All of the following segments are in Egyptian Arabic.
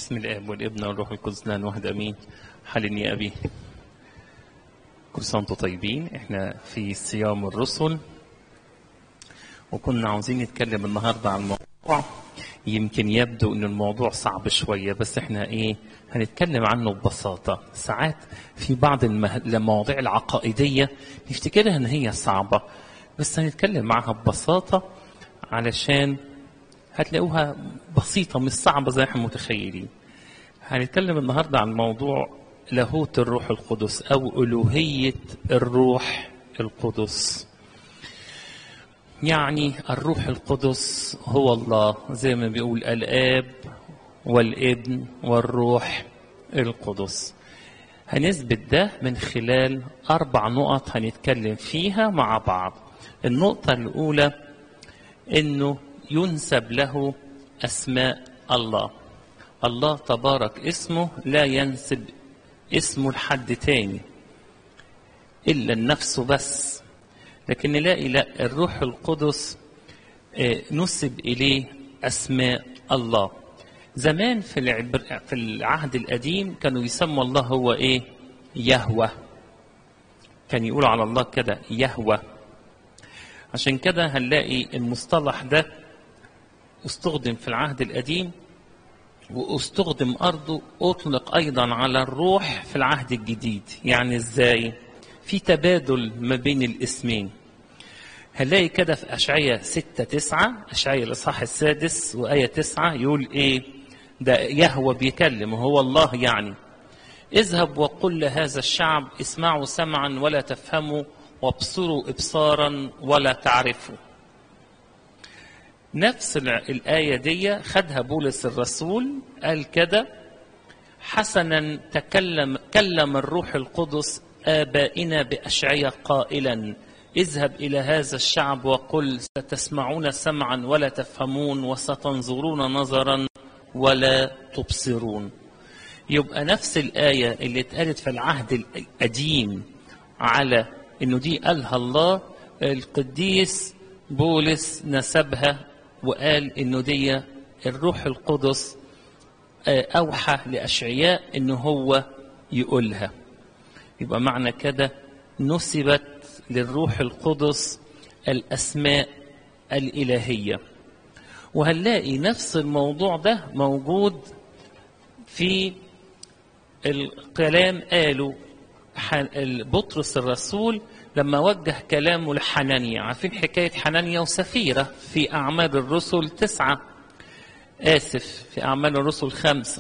بسم الاب والابن والروح القدس لا واحد امين حلني يا ابي كل سنه وانتم طيبين احنا في صيام الرسل وكنا عاوزين نتكلم النهارده عن موضوع يمكن يبدو ان الموضوع صعب شويه بس احنا ايه هنتكلم عنه ببساطه ساعات في بعض المه... المواضيع العقائديه نفتكرها ان هي صعبه بس هنتكلم معها ببساطه علشان هتلاقوها بسيطة مش صعبة زي احنا متخيلين. هنتكلم النهاردة عن موضوع لاهوت الروح القدس أو ألوهية الروح القدس. يعني الروح القدس هو الله زي ما بيقول الآب والابن والروح القدس. هنثبت ده من خلال أربع نقط هنتكلم فيها مع بعض. النقطة الأولى إنه ينسب له اسماء الله الله تبارك اسمه لا ينسب اسمه لحد تاني الا النفس بس لكن نلاقي لا الروح القدس نسب اليه اسماء الله زمان في العبر في العهد القديم كانوا يسموا الله هو ايه يهوى كان يقولوا على الله كده يهوى عشان كده هنلاقي المصطلح ده استخدم في العهد القديم واستخدم أرضه أطلق أيضا على الروح في العهد الجديد يعني إزاي في تبادل ما بين الاسمين هنلاقي كده في أشعية ستة تسعة أشعية الإصحاح السادس وآية تسعة يقول إيه ده يهوى بيكلم وهو الله يعني اذهب وقل لهذا الشعب اسمعوا سمعا ولا تفهموا وابصروا ابصارا ولا تعرفوا نفس الآية دي خدها بولس الرسول قال كده حسنا تكلم كلم الروح القدس آبائنا بأشعية قائلا اذهب إلى هذا الشعب وقل ستسمعون سمعا ولا تفهمون وستنظرون نظرا ولا تبصرون يبقى نفس الآية اللي اتقالت في العهد القديم على انه دي قالها الله القديس بولس نسبها وقال انه دي الروح القدس اوحى لاشعياء انه هو يقولها يبقى معنى كده نسبت للروح القدس الاسماء الالهيه وهنلاقي نفس الموضوع ده موجود في الكلام قاله بطرس الرسول لما وجه كلامه لحنانيا عارفين حكاية حنانيا وسفيرة في أعمال الرسل تسعة آسف في أعمال الرسل خمسة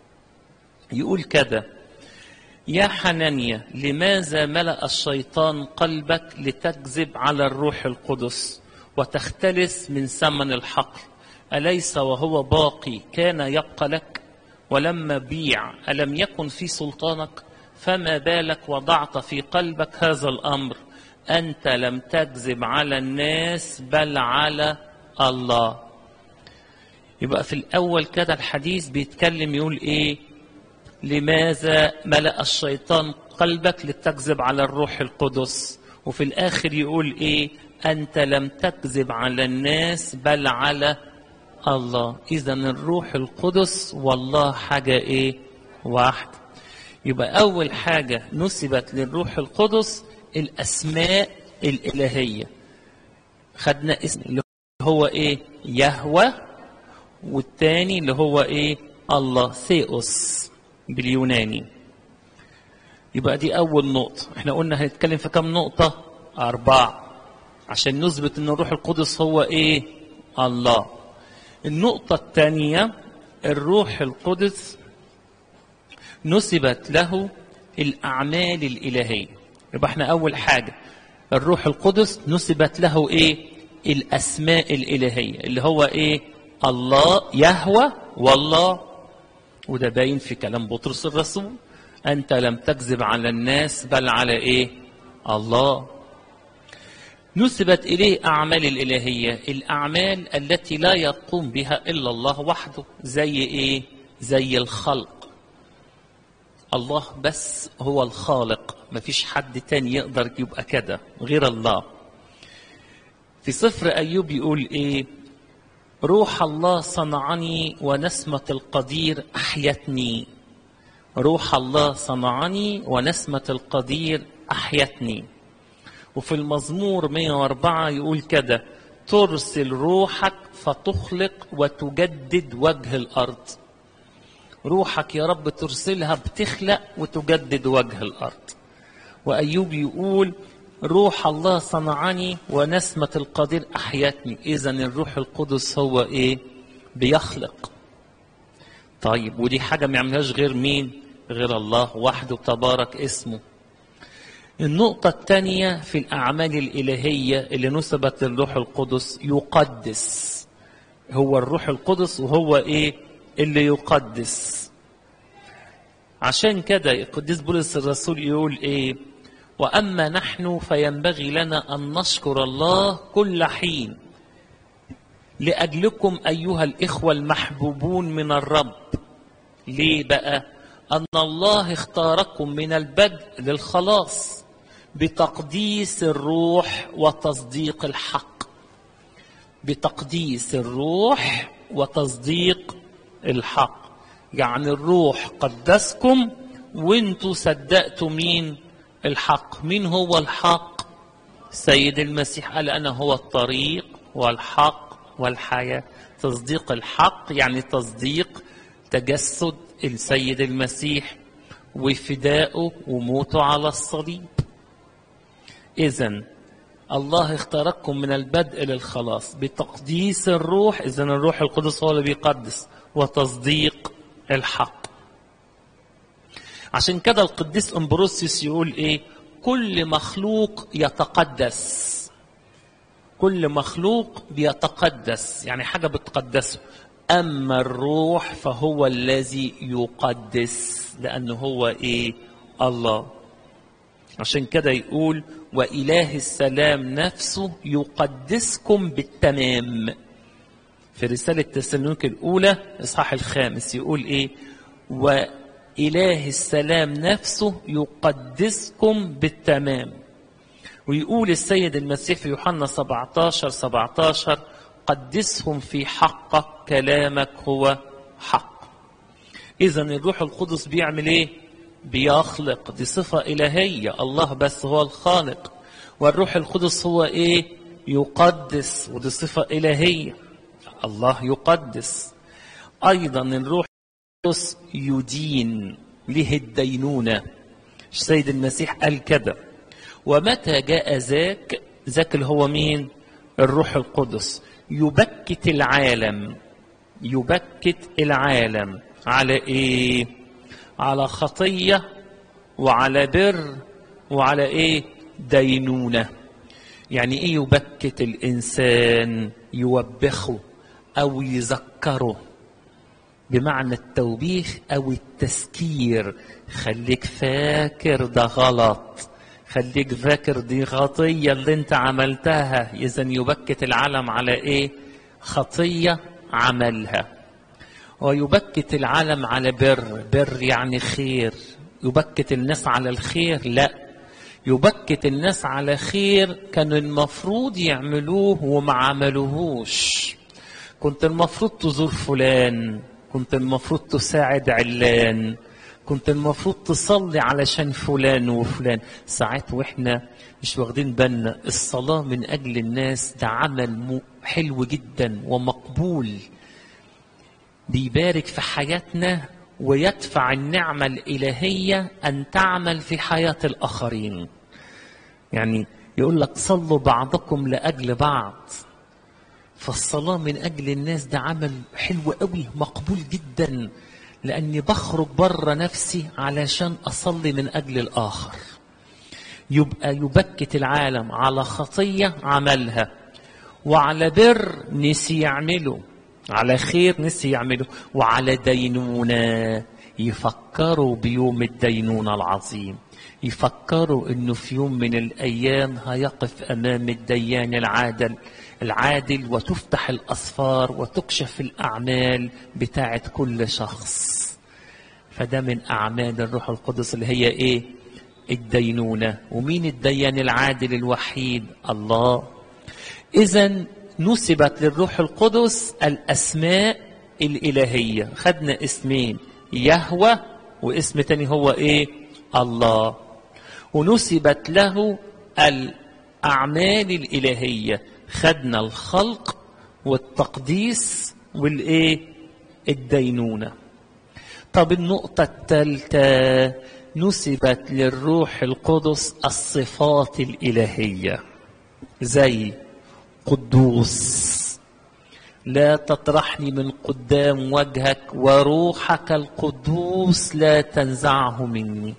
يقول كده يا حنانيا لماذا ملأ الشيطان قلبك لتكذب على الروح القدس وتختلس من ثمن الحقل أليس وهو باقي كان يبقى لك ولما بيع ألم يكن في سلطانك فما بالك وضعت في قلبك هذا الامر انت لم تكذب على الناس بل على الله يبقى في الاول كده الحديث بيتكلم يقول ايه لماذا ملا الشيطان قلبك لتكذب على الروح القدس وفي الاخر يقول ايه انت لم تكذب على الناس بل على الله اذا الروح القدس والله حاجه ايه واحده يبقى أول حاجة نسبت للروح القدس الأسماء الإلهية خدنا اسم اللي هو إيه يهوى والتاني اللي هو إيه الله ثيوس باليوناني يبقى دي أول نقطة احنا قلنا هنتكلم في كم نقطة أربعة عشان نثبت أن الروح القدس هو إيه الله النقطة الثانية الروح القدس نسبت له الأعمال الإلهية يبقى احنا أول حاجة الروح القدس نسبت له إيه الأسماء الإلهية اللي هو إيه الله يهوى والله وده باين في كلام بطرس الرسول أنت لم تكذب على الناس بل على إيه الله نسبت إليه أعمال الإلهية الأعمال التي لا يقوم بها إلا الله وحده زي إيه زي الخلق الله بس هو الخالق مفيش حد تاني يقدر يبقى كده غير الله في سفر أيوب يقول إيه روح الله صنعني ونسمة القدير أحيتني روح الله صنعني ونسمة القدير أحيتني وفي المزمور 104 يقول كده ترسل روحك فتخلق وتجدد وجه الأرض روحك يا رب ترسلها بتخلق وتجدد وجه الأرض وأيوب يقول روح الله صنعني ونسمة القدير أحيتني إذا الروح القدس هو إيه بيخلق طيب ودي حاجة ما يعملهاش غير مين غير الله وحده تبارك اسمه النقطة الثانية في الأعمال الإلهية اللي نسبت للروح القدس يقدس هو الروح القدس وهو إيه اللي يقدس عشان كده القديس بولس الرسول يقول إيه وأما نحن فينبغي لنا أن نشكر الله كل حين لأجلكم أيها الإخوة المحبوبون من الرب ليه بقى أن الله اختاركم من البدء للخلاص بتقديس الروح وتصديق الحق بتقديس الروح وتصديق الحق يعني الروح قدسكم وانتوا صدقتوا مين الحق مين هو الحق سيد المسيح قال انا هو الطريق والحق والحياه تصديق الحق يعني تصديق تجسد السيد المسيح وفدائه وموته على الصليب اذا الله اختاركم من البدء للخلاص بتقديس الروح اذا الروح القدس هو اللي بيقدس وتصديق الحق عشان كده القديس امبروسيوس يقول ايه كل مخلوق يتقدس كل مخلوق بيتقدس يعني حاجه بتقدسه اما الروح فهو الذي يقدس لانه هو ايه الله عشان كده يقول واله السلام نفسه يقدسكم بالتمام في رساله تسالونيك الاولى اصحاح الخامس يقول ايه وإله السلام نفسه يقدسكم بالتمام ويقول السيد المسيح في يوحنا 17 17 قدسهم في حقك كلامك هو حق إذا الروح القدس بيعمل إيه؟ بيخلق دي صفة إلهية الله بس هو الخالق والروح القدس هو إيه؟ يقدس ودي صفة إلهية الله يقدس أيضا الروح القدس يدين له الدينونة السيد المسيح قال كده ومتى جاء ذاك ذاك اللي هو مين الروح القدس يبكت العالم يبكت العالم على ايه على خطية وعلى بر وعلى ايه دينونة يعني ايه يبكت الانسان يوبخه او يذكره بمعنى التوبيخ او التذكير خليك فاكر ده غلط خليك فاكر دي خطيه اللي انت عملتها اذا يبكت العالم على ايه خطيه عملها ويبكت العالم على بر بر يعني خير يبكت الناس على الخير لا يبكت الناس على خير كان المفروض يعملوه وما عملوهوش كنت المفروض تزور فلان كنت المفروض تساعد علان كنت المفروض تصلي علشان فلان وفلان ساعات واحنا مش واخدين بالنا الصلاة من أجل الناس ده عمل حلو جدا ومقبول بيبارك في حياتنا ويدفع النعمة الإلهية أن تعمل في حياة الآخرين يعني يقول لك صلوا بعضكم لأجل بعض فالصلاة من أجل الناس ده عمل حلو قوي مقبول جدا لأني بخرج بره نفسي علشان أصلي من أجل الآخر يبقى يبكت العالم على خطية عملها وعلى بر نسي يعمله على خير نسي يعمله وعلى دينونة يفكروا بيوم الدينونة العظيم يفكروا انه في يوم من الايام هيقف امام الديان العادل العادل وتفتح الاسفار وتكشف الاعمال بتاعه كل شخص فده من اعمال الروح القدس اللي هي ايه الدينونه ومين الديان العادل الوحيد الله اذا نسبت للروح القدس الأسماء الإلهية خدنا اسمين يهوى واسم تاني هو إيه الله ونسبت له الأعمال الإلهية خدنا الخلق والتقديس والإيه الدينونة طب النقطة الثالثة نسبت للروح القدس الصفات الإلهية زي قدوس لا تطرحني من قدام وجهك وروحك القدوس لا تنزعه مني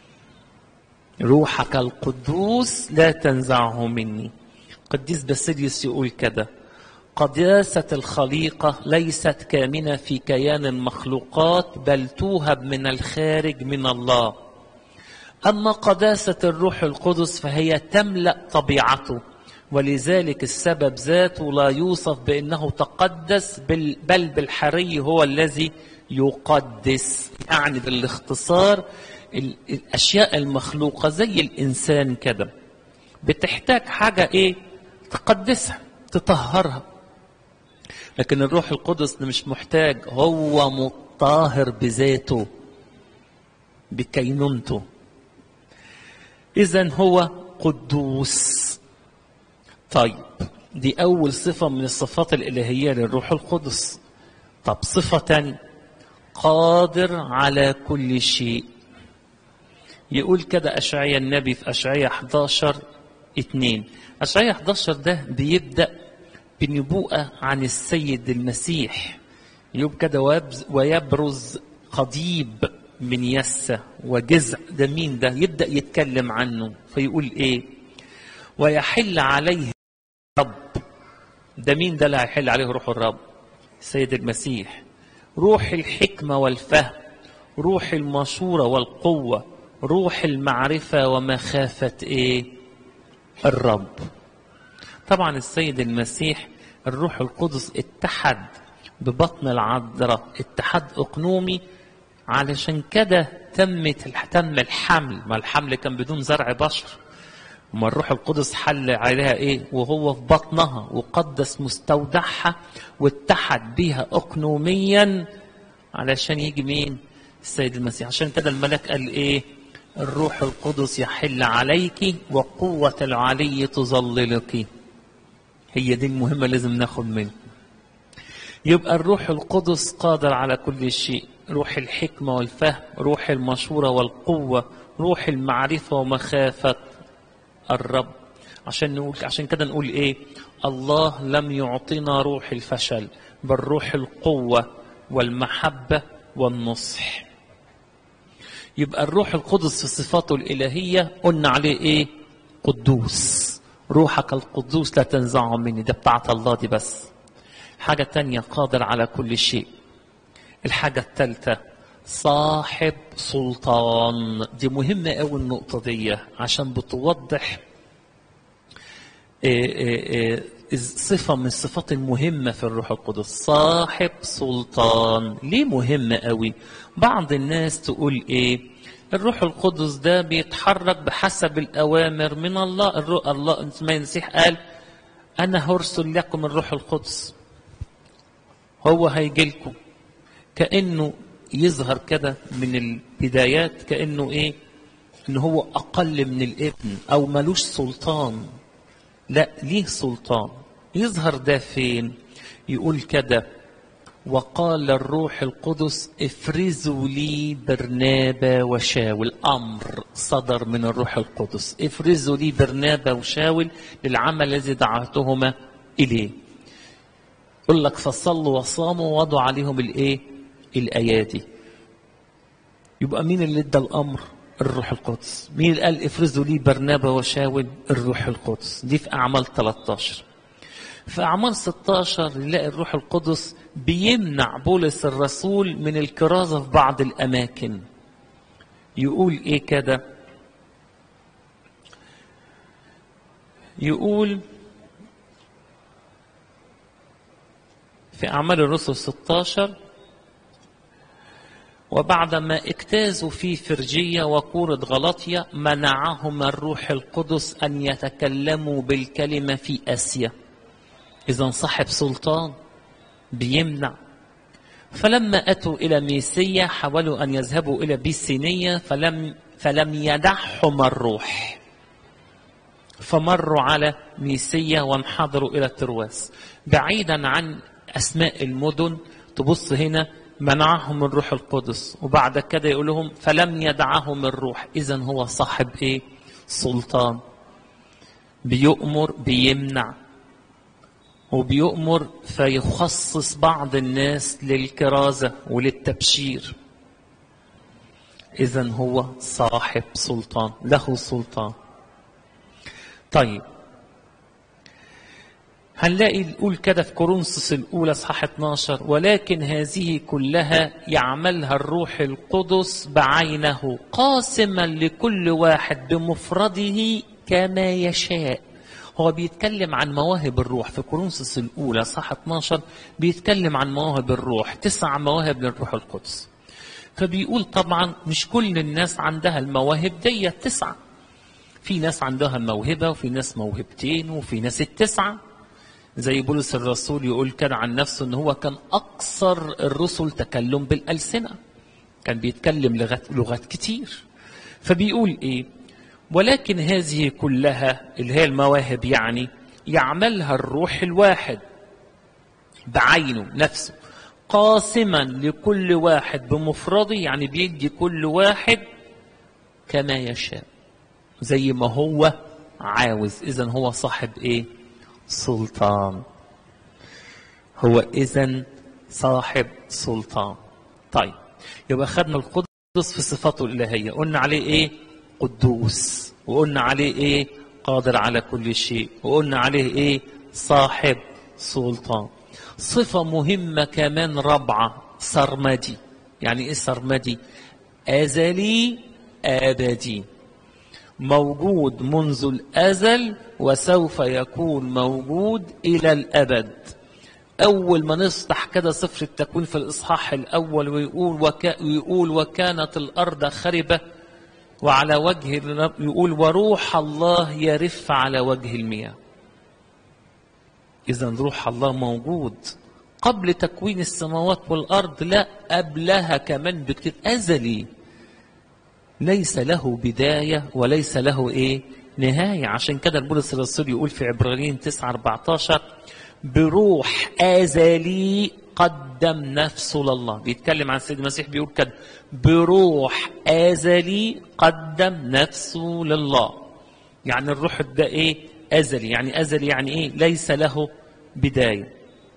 روحك القدوس لا تنزعه مني قديس باسيليوس يقول كده قداسة الخليقة ليست كامنة في كيان المخلوقات بل توهب من الخارج من الله أما قداسة الروح القدس فهي تملأ طبيعته ولذلك السبب ذاته لا يوصف بأنه تقدس بل بالحري هو الذي يقدس يعني بالاختصار الأشياء المخلوقة زي الإنسان كده بتحتاج حاجة إيه تقدسها تطهرها لكن الروح القدس مش محتاج هو مطهر بذاته بكينونته إذا هو قدوس طيب دي أول صفة من الصفات الإلهية للروح القدس طب صفة تانية قادر على كل شيء يقول كده أشعيا النبي في أشعيا 11 2 أشعيا 11 ده بيبدأ بنبوءة عن السيد المسيح يقول كده ويبرز قضيب من يسة وجزع ده مين ده يبدأ يتكلم عنه فيقول إيه ويحل عليه الرب ده مين ده اللي هيحل عليه روح الرب السيد المسيح روح الحكمة والفهم روح المشورة والقوة روح المعرفة ومخافة ايه الرب طبعا السيد المسيح الروح القدس اتحد ببطن العذراء اتحاد اقنومي علشان كده تمت تم الحمل ما الحمل كان بدون زرع بشر وما الروح القدس حل عليها ايه وهو في بطنها وقدس مستودعها واتحد بيها اقنوميا علشان يجي مين السيد المسيح عشان كده الملك قال ايه الروح القدس يحل عليك وقوة العلي تظللك هي دي المهمة لازم ناخد منها يبقى الروح القدس قادر على كل شيء روح الحكمة والفهم روح المشورة والقوة روح المعرفة ومخافة الرب عشان نقول عشان كده نقول ايه الله لم يعطينا روح الفشل بل روح القوة والمحبة والنصح يبقى الروح القدس في صفاته الإلهية قلنا عليه ايه قدوس روحك القدوس لا تنزعه مني ده بتاعت الله دي بس حاجة تانية قادر على كل شيء الحاجة الثالثة صاحب سلطان دي مهمة قوي النقطة دي عشان بتوضح إيه إيه إيه صفة من الصفات المهمة في الروح القدس صاحب سلطان ليه مهمة قوي بعض الناس تقول ايه الروح القدس ده بيتحرك بحسب الأوامر من الله الروح الله المسيح قال أنا هرسل لكم الروح القدس هو هيجي لكم كأنه يظهر كده من البدايات كأنه إيه إن هو أقل من الابن أو ملوش سلطان لا ليه سلطان يظهر ده فين يقول كده وقال الروح القدس افرزوا لي برنابا وشاول امر صدر من الروح القدس افرزوا لي برنابا وشاول للعمل الذي دعوتهما اليه يقول لك فصلوا وصاموا ووضعوا عليهم الايه الايادي يبقى مين اللي ادى الامر الروح القدس مين اللي قال افرزوا لي برنابا وشاول الروح القدس دي في اعمال 13 في أعمال 16 نلاقي الروح القدس بيمنع بولس الرسول من الكرازة في بعض الأماكن يقول إيه كده يقول في أعمال الرسل 16 وبعدما اجتازوا في فرجية وكورة غلطية منعهم الروح القدس أن يتكلموا بالكلمة في آسيا إذا صاحب سلطان بيمنع فلما أتوا إلى ميسية حاولوا أن يذهبوا إلى بيسينية فلم فلم يدعهم الروح فمروا على ميسية وانحدروا إلى ترواس بعيدا عن أسماء المدن تبص هنا منعهم الروح القدس وبعد كده يقول لهم فلم يدعهم الروح إذا هو صاحب إيه سلطان بيؤمر بيمنع وبيؤمر فيخصص بعض الناس للكرازة وللتبشير إذا هو صاحب سلطان له سلطان طيب هنلاقي نقول كده في كورنثوس الأولى اصحاح 12 ولكن هذه كلها يعملها الروح القدس بعينه قاسما لكل واحد بمفرده كما يشاء هو بيتكلم عن مواهب الروح في كورنثوس الأولى صح 12 بيتكلم عن مواهب الروح تسع مواهب للروح القدس فبيقول طبعا مش كل الناس عندها المواهب دي تسعة في ناس عندها الموهبة وفي ناس موهبتين وفي ناس التسعة زي بولس الرسول يقول كده عن نفسه ان هو كان اكثر الرسل تكلم بالالسنه كان بيتكلم لغات لغات كتير فبيقول ايه ولكن هذه كلها اللي هي المواهب يعني يعملها الروح الواحد بعينه نفسه قاسما لكل واحد بمفرده يعني بيدي كل واحد كما يشاء زي ما هو عاوز اذا هو صاحب ايه سلطان هو اذا صاحب سلطان طيب يبقى خدنا القدس في صفاته الالهيه قلنا عليه ايه قدوس وقلنا عليه ايه قادر على كل شيء وقلنا عليه ايه صاحب سلطان صفة مهمة كمان رابعة سرمدي يعني ايه سرمدي أزلي أبدي موجود منذ الأزل وسوف يكون موجود إلى الأبد أول ما نفتح كده سفر التكوين في الإصحاح الأول ويقول وك... ويقول وكانت الأرض خربة وعلى وجه الرب يقول وروح الله يرف على وجه المياه إذا روح الله موجود قبل تكوين السماوات والأرض لا قبلها كمان بكتير أزلي ليس له بداية وليس له إيه نهاية عشان كده بولس الرسول يقول في عبرانيين 9 14 بروح أزلي قدم نفسه لله بيتكلم عن السيد المسيح بيقول كده بروح أزلي قدم نفسه لله يعني الروح ده إيه أزلي يعني أزلي يعني إيه ليس له بداية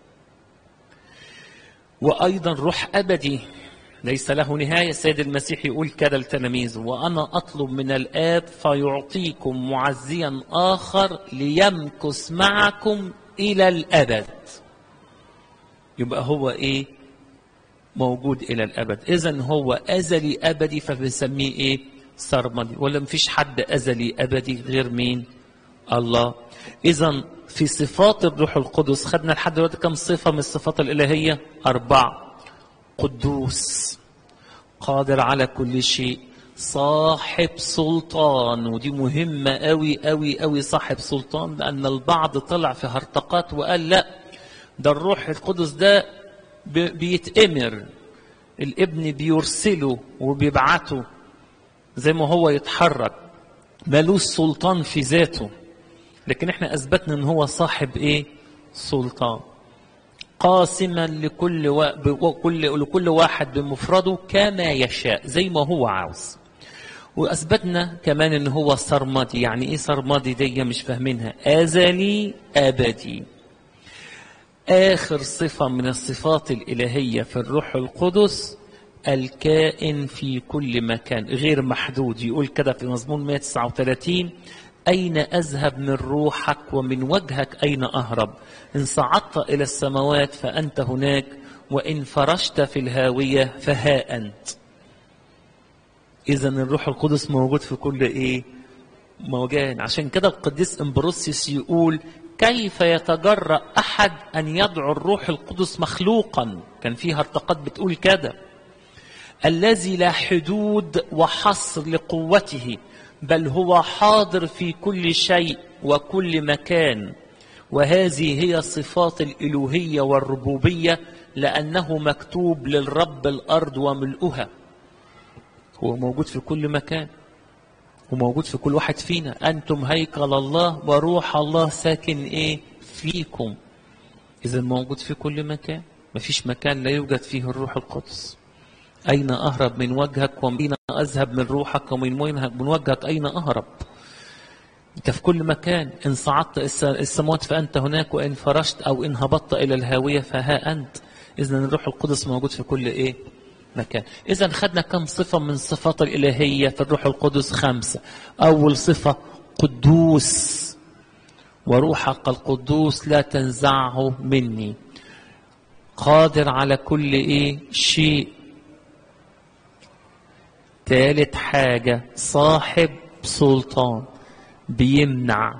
وأيضا روح أبدي ليس له نهاية السيد المسيح يقول كده لتلاميذه وأنا أطلب من الآب فيعطيكم معزيا آخر ليمكث معكم إلى الأبد يبقى هو إيه موجود إلى الأبد إذا هو أزلي أبدي فبنسميه إيه سرمدي ولا مفيش حد أزلي أبدي غير مين الله إذا في صفات الروح القدس خدنا لحد دلوقتي كم صفة من الصفات الإلهية أربعة قدوس قادر على كل شيء صاحب سلطان ودي مهمة قوي قوي قوي صاحب سلطان لأن البعض طلع في هرطقات وقال لا ده الروح القدس ده بيتأمر الابن بيرسله وبيبعته زي ما هو يتحرك ملوش سلطان في ذاته لكن احنا اثبتنا ان هو صاحب ايه سلطان قاسما لكل و... كل لكل واحد بمفرده كما يشاء زي ما هو عاوز واثبتنا كمان ان هو سرمدي يعني ايه سرمدي دي مش فاهمينها ازلي ابدي اخر صفه من الصفات الالهيه في الروح القدس الكائن في كل مكان غير محدود يقول كده في مزمور 139 أين أذهب من روحك ومن وجهك أين أهرب إن صعدت إلى السماوات فأنت هناك وإن فرشت في الهاوية فها أنت إذا الروح القدس موجود في كل إيه مكان عشان كده القديس امبروسيوس يقول كيف يتجرأ أحد أن يدعو الروح القدس مخلوقا كان فيها ارتقاد بتقول كده الذي لا حدود وحصر لقوته بل هو حاضر في كل شيء وكل مكان وهذه هي صفات الالوهيه والربوبيه لانه مكتوب للرب الارض وملؤها هو موجود في كل مكان وموجود في كل واحد فينا انتم هيكل الله وروح الله ساكن ايه فيكم اذا موجود في كل مكان مفيش مكان لا يوجد فيه الروح القدس اين اهرب من وجهك ومن اذهب من روحك ومن من وجهك اين اهرب انت في كل مكان ان صعدت السماوات فانت هناك وان فرشت او ان هبطت الى الهاويه فها انت اذا الروح القدس موجود في كل ايه مكان إذا خدنا كم صفة من صفات الإلهية في الروح القدس خمسة أول صفة قدوس وروحك القدوس لا تنزعه مني قادر على كل إيه شيء ثالث حاجة صاحب سلطان بيمنع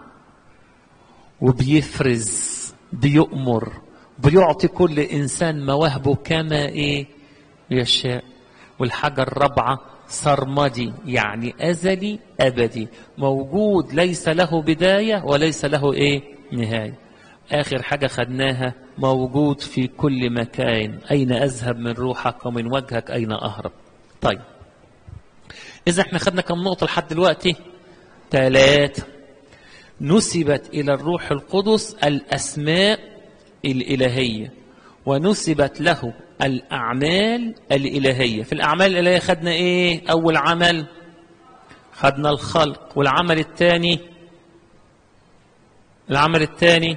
وبيفرز بيؤمر بيعطي كل إنسان مواهبه كما إيه يشاء والحاجة الرابعة سرمدي يعني أزلي أبدي موجود ليس له بداية وليس له إيه نهاية آخر حاجة خدناها موجود في كل مكان أين أذهب من روحك ومن وجهك أين أهرب طيب إذا احنا خدنا كم نقطة لحد دلوقتي ثلاثة نسبت إلى الروح القدس الأسماء الإلهية ونسبت له الأعمال الإلهية في الأعمال الإلهية خدنا إيه أول عمل خدنا الخلق والعمل الثاني العمل الثاني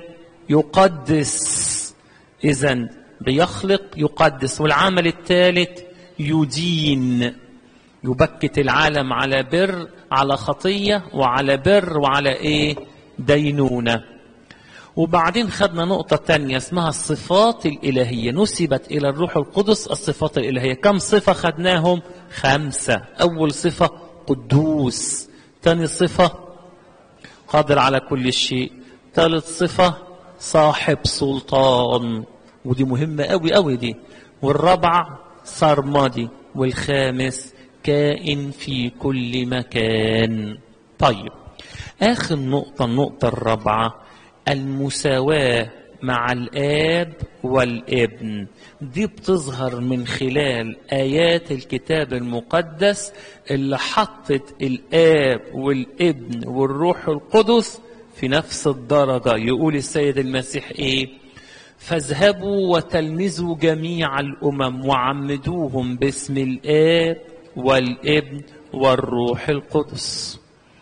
يقدس إذا بيخلق يقدس والعمل الثالث يدين يبكت العالم على بر على خطية وعلى بر وعلى إيه دينونة وبعدين خدنا نقطة تانية اسمها الصفات الإلهية نسبت إلى الروح القدس الصفات الإلهية كم صفة خدناهم خمسة أول صفة قدوس ثاني صفة قادر على كل شيء ثالث صفة صاحب سلطان ودي مهمة قوي قوي دي والرابعة سرمدي والخامس كائن في كل مكان طيب آخر نقطة النقطة الرابعة المساواة مع الآب والابن دي بتظهر من خلال آيات الكتاب المقدس اللي حطت الآب والابن والروح القدس في نفس الدرجة يقول السيد المسيح إيه فاذهبوا وتلمذوا جميع الأمم وعمدوهم باسم الآب والابن والروح القدس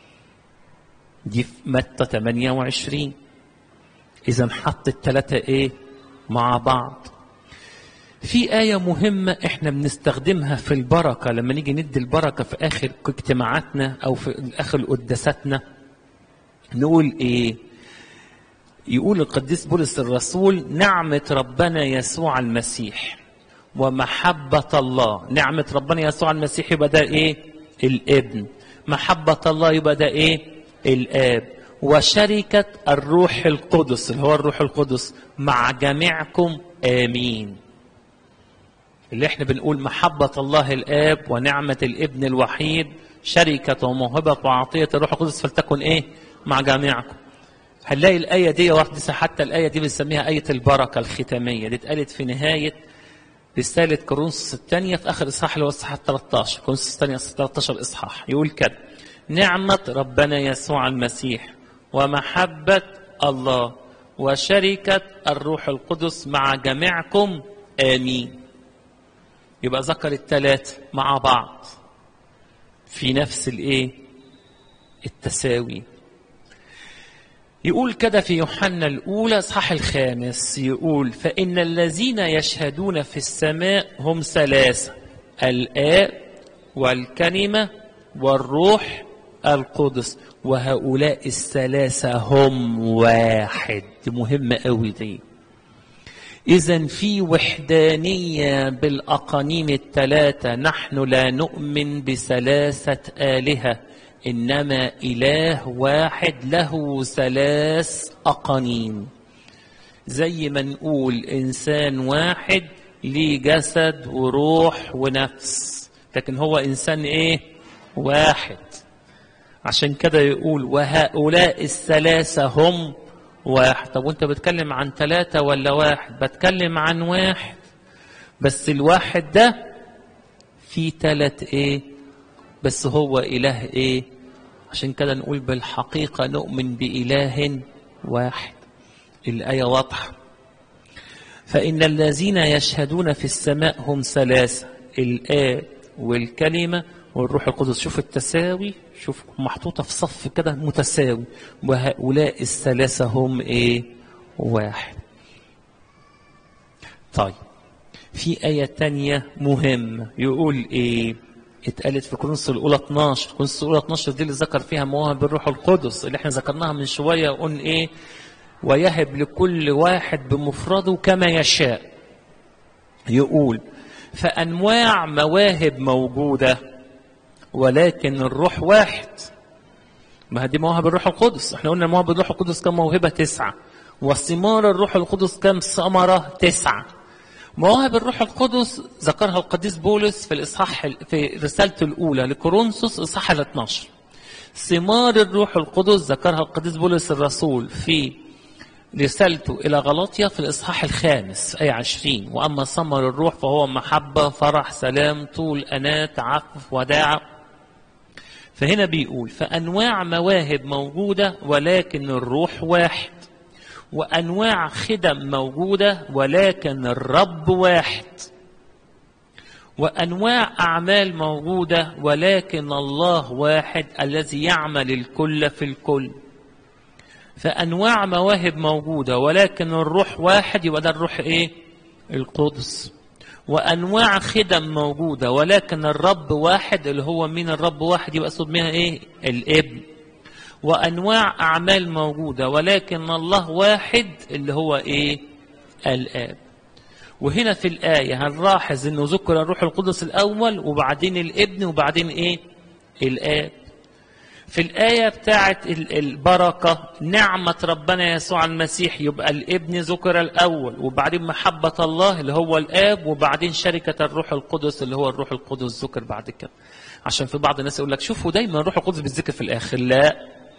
دي في متى 28 إذا حط الثلاثة إيه مع بعض في آية مهمة إحنا بنستخدمها في البركة لما نيجي ندي البركة في آخر اجتماعاتنا أو في آخر قداساتنا نقول إيه يقول القديس بولس الرسول نعمة ربنا يسوع المسيح ومحبة الله نعمة ربنا يسوع المسيح يبقى ده إيه الابن محبة الله يبقى ده إيه الآب وشركة الروح القدس اللي هو الروح القدس مع جميعكم آمين اللي احنا بنقول محبة الله الآب ونعمة الابن الوحيد شركة وموهبة وعطية الروح القدس فلتكن ايه مع جميعكم هنلاقي الآية دي واحدة حتى الآية دي بنسميها آية البركة الختامية دي اتقالت في نهاية رسالة كورنثوس الثانية في آخر إصحاح اللي هو إصحاح 13 كورنثوس الثانية 13 إصحاح يقول كده نعمة ربنا يسوع المسيح ومحبة الله وشركة الروح القدس مع جميعكم آمين يبقى ذكر الثلاث مع بعض في نفس الايه التساوي يقول كده في يوحنا الأولى إصحاح الخامس يقول فإن الذين يشهدون في السماء هم ثلاثة الآب والكلمة والروح القدس وهؤلاء الثلاثة هم واحد دي مهمة قوي دي إذا في وحدانية بالأقانيم الثلاثة نحن لا نؤمن بثلاثة آلهة إنما إله واحد له ثلاث أقانيم زي ما نقول إنسان واحد ليه جسد وروح ونفس لكن هو إنسان إيه واحد عشان كده يقول وهؤلاء الثلاثة هم واحد طب وانت بتكلم عن ثلاثة ولا واحد بتكلم عن واحد بس الواحد ده في ثلاث ايه بس هو اله ايه عشان كده نقول بالحقيقة نؤمن بإله واحد الآية واضحة فإن الذين يشهدون في السماء هم ثلاثة الآب والكلمة والروح القدس شوف التساوي شوف محطوطة في صف كده متساوي وهؤلاء الثلاثة هم إيه واحد طيب في آية تانية مهمة يقول إيه اتقالت في كورنثوس الأولى 12 كورنثوس الأولى 12 دي اللي ذكر فيها مواهب الروح القدس اللي احنا ذكرناها من شوية وقلنا إيه ويهب لكل واحد بمفرده كما يشاء يقول فأنواع مواهب موجودة ولكن الروح واحد ما دي مواهب الروح القدس احنا قلنا مواهب الروح القدس كم موهبة تسعة وثمار الروح القدس كم ثمرة تسعة مواهب الروح القدس ذكرها القديس بولس في الإصحاح في رسالته الأولى لكورنثوس إصحاح ال 12 ثمار الروح القدس ذكرها القديس بولس الرسول في رسالته إلى غلاطيا في الإصحاح الخامس أي عشرين وأما ثمر الروح فهو محبة فرح سلام طول أنات عفو وداع فهنا بيقول فأنواع مواهب موجودة ولكن الروح واحد وأنواع خدم موجودة ولكن الرب واحد وأنواع أعمال موجودة ولكن الله واحد الذي يعمل الكل في الكل فأنواع مواهب موجودة ولكن الروح واحد يبقى ده الروح إيه؟ القدس وأنواع خدم موجودة ولكن الرب واحد اللي هو مين الرب واحد يبقى أقصد منها إيه؟ الابن وأنواع أعمال موجودة ولكن الله واحد اللي هو إيه؟ الآب وهنا في الآية هنلاحظ إنه ذكر الروح القدس الأول وبعدين الابن وبعدين إيه؟ الآب في الآية بتاعت البركة نعمة ربنا يسوع المسيح يبقى الابن ذكر الأول وبعدين محبة الله اللي هو الآب وبعدين شركة الروح القدس اللي هو الروح القدس ذكر بعد كده عشان في بعض الناس يقول لك شوفوا دايما الروح القدس بيتذكر في الآخر لا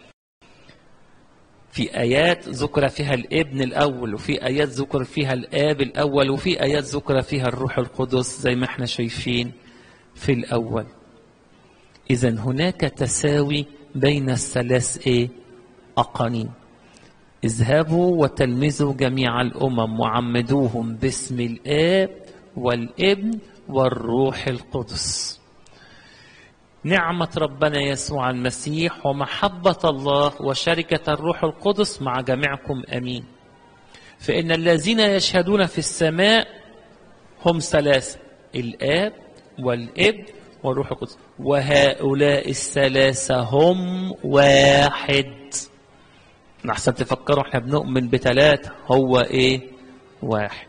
في آيات ذكر فيها الابن الأول وفي آيات ذكر فيها الآب الأول وفي آيات ذكر فيها الروح القدس زي ما احنا شايفين في الأول إذا هناك تساوي بين الثلاث إيه؟ أقانيم اذهبوا وتلمذوا جميع الأمم وعمدوهم باسم الآب والابن والروح القدس نعمة ربنا يسوع المسيح ومحبة الله وشركة الروح القدس مع جميعكم أمين فإن الذين يشهدون في السماء هم ثلاثة الآب والابن والروح القدس وهؤلاء الثلاثة هم واحد أحسن تفكروا احنا بنؤمن بثلاثة هو ايه واحد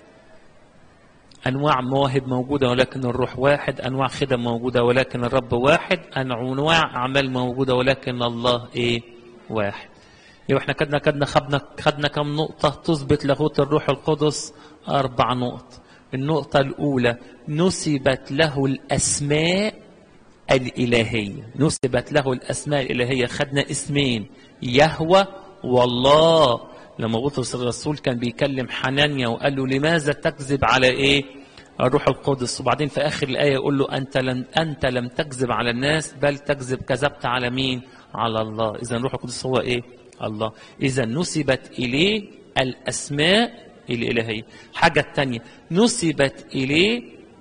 أنواع مواهب موجودة ولكن الروح واحد أنواع خدم موجودة ولكن الرب واحد أنواع أعمال موجودة ولكن الله إيه واحد يبقى احنا كدنا كدنا خدنا خدنا كم نقطة تثبت لاهوت الروح القدس أربع نقط النقطة الأولى نسبت له الأسماء الإلهية نسبت له الأسماء الإلهية خدنا اسمين يهوى والله لما بطرس الرسول كان بيكلم حنانيا وقال له لماذا تكذب على ايه الروح القدس وبعدين في اخر الايه يقول له انت لم انت لم تكذب على الناس بل تكذب كذبت على مين على الله اذا الروح القدس هو ايه الله اذا نسبت اليه الاسماء الالهيه حاجه الثانيه نسبت اليه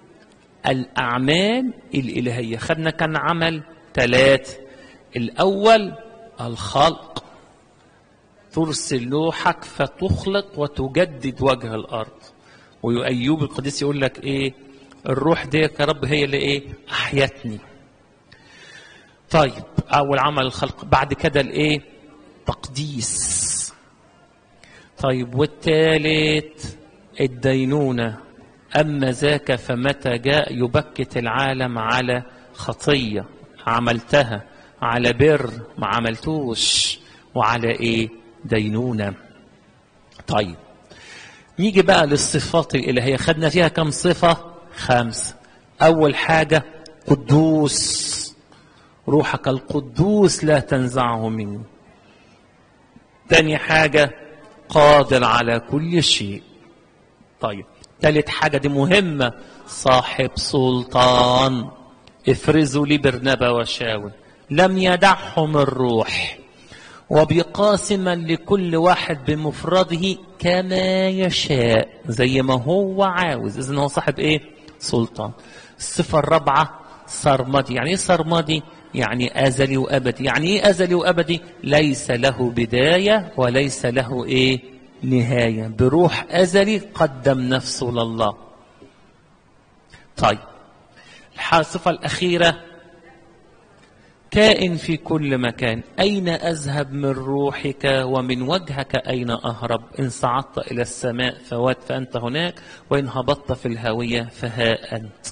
الاعمال الالهيه خدنا كان عمل ثلاث الاول الخلق ترسل لوحك فتخلق وتجدد وجه الارض وايوب القديس يقول لك ايه الروح دي يا رب هي اللي ايه احيتني طيب اول عمل الخلق بعد كده الايه تقديس طيب والثالث الدينونه اما ذاك فمتى جاء يبكت العالم على خطيه عملتها على بر ما عملتوش وعلى ايه دينونة طيب نيجي بقى للصفات الإلهية خدنا فيها كم صفة خمسة أول حاجة قدوس روحك القدوس لا تنزعه مني تاني حاجة قادر على كل شيء طيب ثالث حاجة دي مهمة صاحب سلطان افرزوا لي برنبا وشاول لم يدعهم الروح وبقاسما لكل واحد بمفرده كما يشاء زي ما هو عاوز اذا هو صاحب ايه سلطان الصفة الرابعة سرمدي يعني ايه سرمدي يعني ازلي وابدي يعني ايه ازلي وابدي ليس له بداية وليس له ايه نهاية بروح ازلي قدم نفسه لله طيب الصفة الأخيرة كائن في كل مكان أين أذهب من روحك ومن وجهك أين أهرب إن صعدت إلى السماء فوات فأنت هناك وإن هبطت في الهاوية فها أنت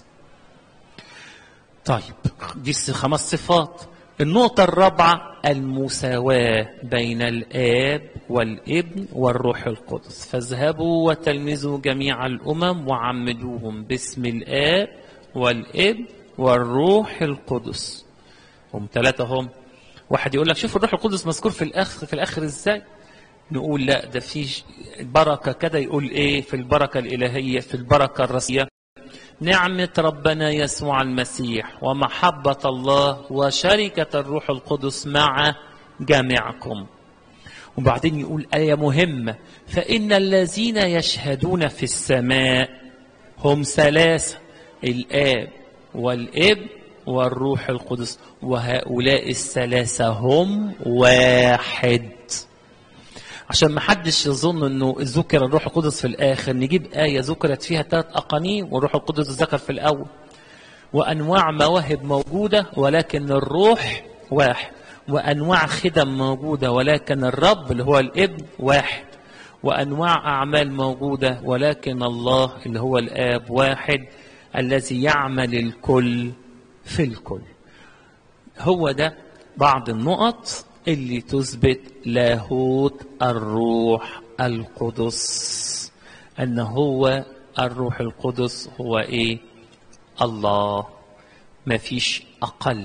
طيب دي خمس صفات النقطة الرابعة المساواة بين الآب والابن والروح القدس فاذهبوا وتلمذوا جميع الأمم وعمدوهم باسم الآب والابن والروح القدس هم ثلاثة هم واحد يقول لك شوف الروح القدس مذكور في الآخر في الآخر إزاي نقول لا ده في بركة كده يقول إيه في البركة الإلهية في البركة الرسمية نعمة ربنا يسوع المسيح ومحبة الله وشركة الروح القدس مع جميعكم وبعدين يقول آية مهمة فإن الذين يشهدون في السماء هم ثلاثة الآب والابن والروح القدس وهؤلاء الثلاثة هم واحد عشان ما حدش يظن انه ذكر الروح القدس في الاخر نجيب آية ذكرت فيها ثلاث أقانيم والروح القدس ذكر في الأول وأنواع مواهب موجودة ولكن الروح واحد وأنواع خدم موجودة ولكن الرب اللي هو الابن واحد وأنواع أعمال موجودة ولكن الله اللي هو الآب واحد الذي يعمل الكل في الكل هو ده بعض النقط اللي تثبت لاهوت الروح القدس ان هو الروح القدس هو ايه الله ما فيش اقل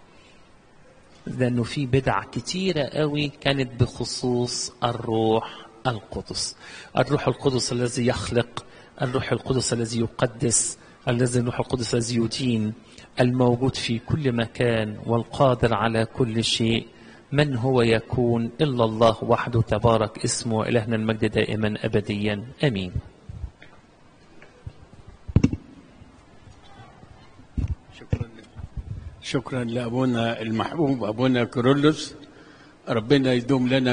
لانه في بدع كتيره قوي كانت بخصوص الروح القدس الروح القدس الذي يخلق الروح القدس الذي يقدس الذي الروح القدس الذي يدين الموجود في كل مكان والقادر على كل شيء من هو يكون إلا الله وحده تبارك اسمه إلهنا المجد دائما أبديا أمين شكرا شكرا لأبونا المحبوب أبونا كيرلس ربنا يدوم لنا